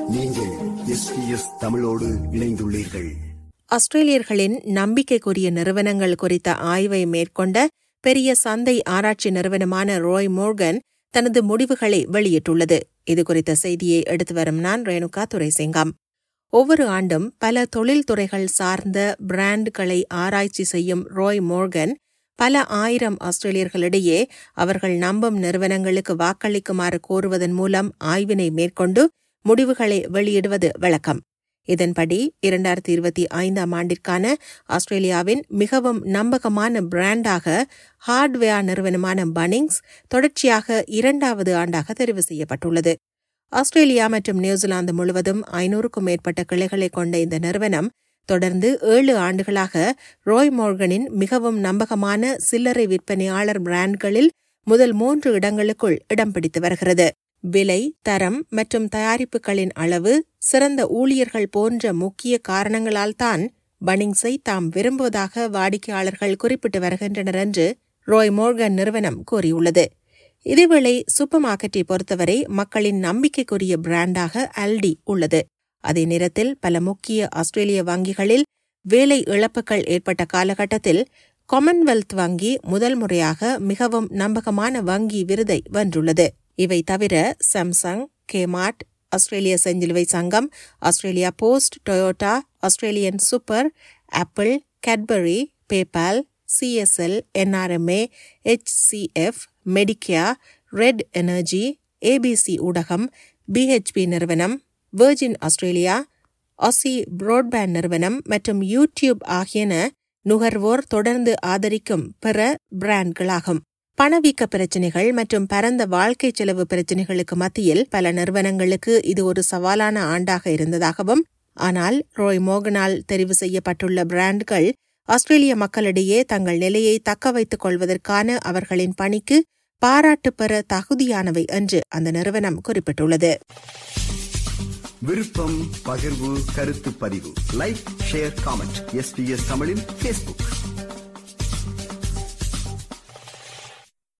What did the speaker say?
நீங்கள் எஸ்பிஎஸ் தமிழோடு இணைந்துள்ளீர்கள் ஆஸ்திரேலியர்களின் நம்பிக்கைக்குரிய நிறுவனங்கள் குறித்த ஆய்வை மேற்கொண்ட பெரிய சந்தை ஆராய்ச்சி நிறுவனமான ரோய் மோர்கன் தனது முடிவுகளை வெளியிட்டுள்ளது இதுகுறித்த செய்தியை எடுத்து வரும் நான் ரேணுகா துரைசிங்கம் ஒவ்வொரு ஆண்டும் பல தொழில்துறைகள் சார்ந்த பிராண்டுகளை ஆராய்ச்சி செய்யும் ரோய் மோர்கன் பல ஆயிரம் ஆஸ்திரேலியர்களிடையே அவர்கள் நம்பும் நிறுவனங்களுக்கு வாக்களிக்குமாறு கோருவதன் மூலம் ஆய்வினை மேற்கொண்டு முடிவுகளை வெளியிடுவது வழக்கம் இதன்படி இரண்டாயிரத்தி இருபத்தி ஐந்தாம் ஆண்டிற்கான ஆஸ்திரேலியாவின் மிகவும் நம்பகமான பிராண்டாக ஹார்ட்வேர் நிறுவனமான பனிங்ஸ் தொடர்ச்சியாக இரண்டாவது ஆண்டாக தெரிவு செய்யப்பட்டுள்ளது ஆஸ்திரேலியா மற்றும் நியூசிலாந்து முழுவதும் ஐநூறுக்கும் மேற்பட்ட கிளைகளை கொண்ட இந்த நிறுவனம் தொடர்ந்து ஏழு ஆண்டுகளாக ரோய் மோர்கனின் மிகவும் நம்பகமான சில்லறை விற்பனையாளர் பிராண்ட்களில் முதல் மூன்று இடங்களுக்குள் இடம் பிடித்து வருகிறது விலை தரம் மற்றும் தயாரிப்புகளின் அளவு சிறந்த ஊழியர்கள் போன்ற முக்கிய காரணங்களால் தான் பனிங்ஸை தாம் விரும்புவதாக வாடிக்கையாளர்கள் குறிப்பிட்டு வருகின்றனர் என்று ரோய் மோர்கன் நிறுவனம் கூறியுள்ளது இதேவேளை சூப்பர் மார்க்கெட்டை பொறுத்தவரை மக்களின் நம்பிக்கைக்குரிய பிராண்டாக அல்டி உள்ளது அதே நேரத்தில் பல முக்கிய ஆஸ்திரேலிய வங்கிகளில் வேலை இழப்புகள் ஏற்பட்ட காலகட்டத்தில் காமன்வெல்த் வங்கி முதல் முறையாக மிகவும் நம்பகமான வங்கி விருதை வென்றுள்ளது இவை தவிர சாம்சங் கேமார்ட் ஆஸ்திரேலிய செஞ்சிலுவை சங்கம் Australia Post Toyota Australian Super Apple Cadbury PayPal CSL NRMA HCF மெடிக்கியா ரெட் எனர்ஜி ஏபிசி ஊடகம் பிஹெச்பி நிறுவனம் வெர்ஜின் ஆஸ்திரேலியா ஆசி புரோட்பேண்ட் நிறுவனம் மற்றும் யூடியூப் ஆகியன நுகர்வோர் தொடர்ந்து ஆதரிக்கும் பிற பிராண்ட்களாகும் பணவீக்க பிரச்சினைகள் மற்றும் பரந்த வாழ்க்கை செலவு பிரச்சினைகளுக்கு மத்தியில் பல நிறுவனங்களுக்கு இது ஒரு சவாலான ஆண்டாக இருந்ததாகவும் ஆனால் ரோய் மோகனால் தெரிவு செய்யப்பட்டுள்ள பிராண்ட்கள் ஆஸ்திரேலிய மக்களிடையே தங்கள் நிலையை தக்க வைத்துக் கொள்வதற்கான அவர்களின் பணிக்கு பாராட்டு பெற தகுதியானவை என்று அந்த நிறுவனம் குறிப்பிட்டுள்ளது விருப்பம் பகிர்வு கருத்து பதிவு லைக் ஷேர் காமெண்ட் எஸ்பிஎஸ் தமிழின் பேஸ்புக்